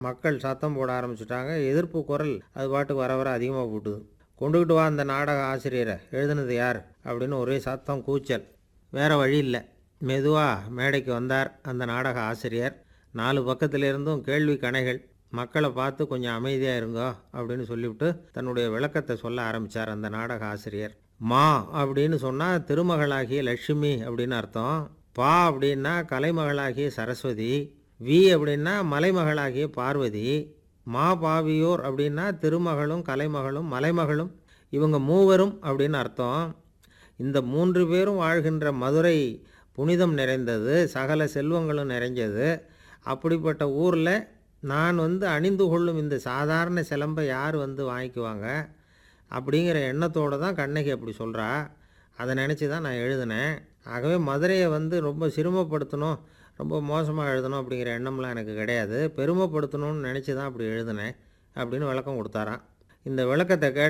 மக்கள் சத்தம் போட ஆரம்பிச்சிட்டாங்க எதிர்ப்பு குரல் அது பாட்டுக்கு வர வர அதிகமாக போட்டுது கொண்டுக்கிட்டு வா அந்த நாடக ஆசிரியரை எழுதுனது யார் அப்படின்னு ஒரே சத்தம் கூச்சல் வேற வழி இல்லை மெதுவாக மேடைக்கு வந்தார் அந்த நாடக ஆசிரியர் நாலு பக்கத்துல இருந்தும் கேள்வி கணைகள் மக்களை பார்த்து கொஞ்சம் அமைதியாக இருங்கோ அப்படின்னு சொல்லிவிட்டு தன்னுடைய விளக்கத்தை சொல்ல ஆரம்பித்தார் அந்த நாடக ஆசிரியர் மா அப்படின்னு சொன்னால் திருமகளாகிய லட்சுமி அப்படின்னு அர்த்தம் பா அப்படின்னா கலைமகளாகிய சரஸ்வதி வி அப்படின்னா மலைமகளாகிய பார்வதி மா பாவியோர் அப்படின்னா திருமகளும் கலைமகளும் மலைமகளும் இவங்க மூவரும் அப்படின்னு அர்த்தம் இந்த மூன்று பேரும் வாழ்கின்ற மதுரை புனிதம் நிறைந்தது சகல செல்வங்களும் நிறைஞ்சது அப்படிப்பட்ட ஊரில் நான் வந்து அணிந்து கொள்ளும் இந்த சாதாரண சிலம்பை யார் வந்து வாங்கிக்குவாங்க அப்படிங்கிற எண்ணத்தோடு தான் கண்ணகி அப்படி சொல்கிறா அதை நினச்சி தான் நான் எழுதினேன் ஆகவே மதுரையை வந்து ரொம்ப சிரமப்படுத்தணும் ரொம்ப மோசமாக எழுதணும் அப்படிங்கிற எண்ணம்லாம் எனக்கு கிடையாது பெருமைப்படுத்தணும்னு நினச்சி தான் அப்படி எழுதினேன் அப்படின்னு விளக்கம் கொடுத்தாராம் இந்த விளக்கத்தை கேட்ட